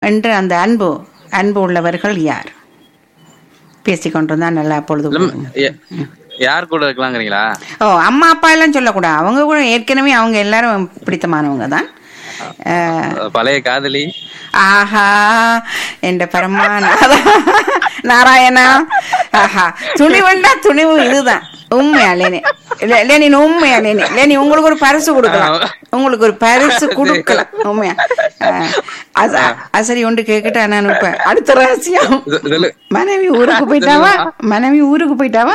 என்ற அந்த அன்பு அன்பு உள்ளவர்கள் யார் பேசிக்கொண்டிருந்தா நல்லா பொழுது போகும். ய- யார் கூட இருக்கலாங்கிறீங்களா ஓ அம்மா அப்பா எல்லாம் சொல்லக்கூடாது அவங்க கூட ஏற்கனவே அவங்க எல்லாரும் பிடித்தமானவங்க தான் அஹ், பழைய காதலி ஆஹா என்ற பரமா நாராயணா ஆஹா துணிவுண்டா துணிவு இதுதான் உண்மையா லேனி இல்ல- லேனின் உண்மையா லேனி லேனி உங்களுக்கு ஒரு பரிசு கொடுக்கலாம் உங்களுக்கு ஒரு பரிசு கொடுக்கலாம் உண்மையா அஹ், அது அது சரி ஒன்று கேட்கட்டா நான் இப்ப அடுத்த ரகசியம் இது- இதுல- மனைவி ஊருக்கு போயிட்டாவா மனைவி ஊருக்கு போயிட்டாவா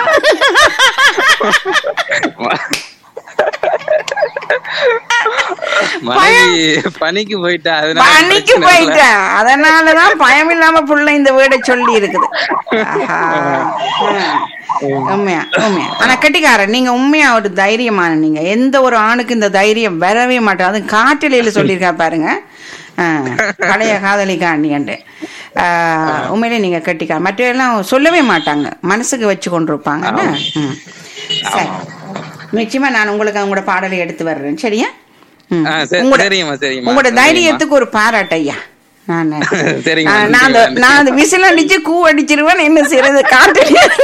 மனைவி பணிக்கு போயிட்டா அதனால பணிக்கு பிரச்சனை இல்ல. போயிட்டேன் அதனாலதான் பயம் இல்லாம புள்ள இந்த வீடை சொல்லி இருக்குது ஆஹா. ஆ. உண்மையா உண்மையா ஆனா கட்டிக்காரன் நீங்க உண்மையா ஒரு தைரியமான நீங்க எந்த ஒரு ஆணுக்கு இந்த தைரியம் வரவே மாட்டோம் அது காட்டிலையில சொல்லியிருக்கா பாருங்க ஆ, பழைய காதலி காண்டியன்ட்டு உண்மையிலே நீங்க கட்டிக்கா மற்றெல்லாம் சொல்லவே மாட்டாங்க மனசுக்கு வச்சு கொண்டிருப்பாங்க ம். சரி நிச்சயமா நான் உங்களுக்கு அவங்களோட பாடலை எடுத்து வர்றேன் சரியா ம். ஆ, சரி- உங்களோட- சரிங்கம்மா, சரிங்கம்மா. உங்களோட சரிங்கம்மா. தைரியத்துக்கு ஒரு பாராட்டு ஐயா நான் சரிங்கம்மா, நான் நான் அந்த- நன்றி, நான் அந்த விசில் அடிச்சு கூ அடிச்சிருவேன் என்ன செய்யறது காட்டு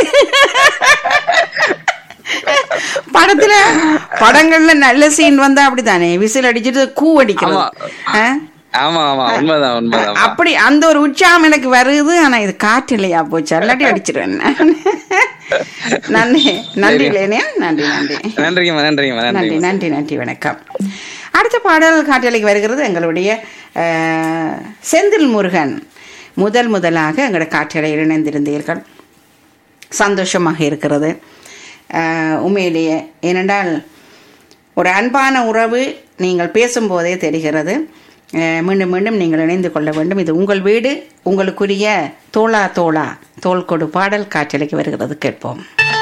படத்துல படங்கள்ல நல்ல சீன் வந்தா அப்படித்தானே விசில் அடிச்சிட்டு கூ அடிக்கிறது ஆமா. ஆ? ஆமா ஆமா உண்மைதான் உண்மைதான் அப்படி அந்த ஒரு உற்சாகம் எனக்கு வருது ஆனா இது காற்று இல்லையா போச்சு அல்லாட்டி அடிச்சிருவேன் நான். நன்றி நன்றி லேனியா நன்றி நன்றி நன்றிங்கம்மா நன்றிங்கம்மா நன்றி நன்றிங்கம்மா நன்றி நன்றி வணக்கம் அடுத்த பாடல் காற்றலைக்கு வருகிறது எங்களுடைய அஹ், செந்தில் முருகன் முதல் முதலாக எங்களோட காற்றலையில் இணைந்திருந்தீர்கள் சந்தோஷமாக இருக்கிறது அஹ், உண்மையிலேயே ஏனென்றால் ஒரு அன்பான உறவு நீங்கள் பேசும்போதே தெரிகிறது அஹ், மீண்டும் மீண்டும் நீங்கள் இணைந்து கொள்ள வேண்டும் இது உங்கள் வீடு உங்களுக்குரிய தோளா தோளா தோள் கொடு பாடல் காற்றலைக்கு வருகிறது கேட்போம்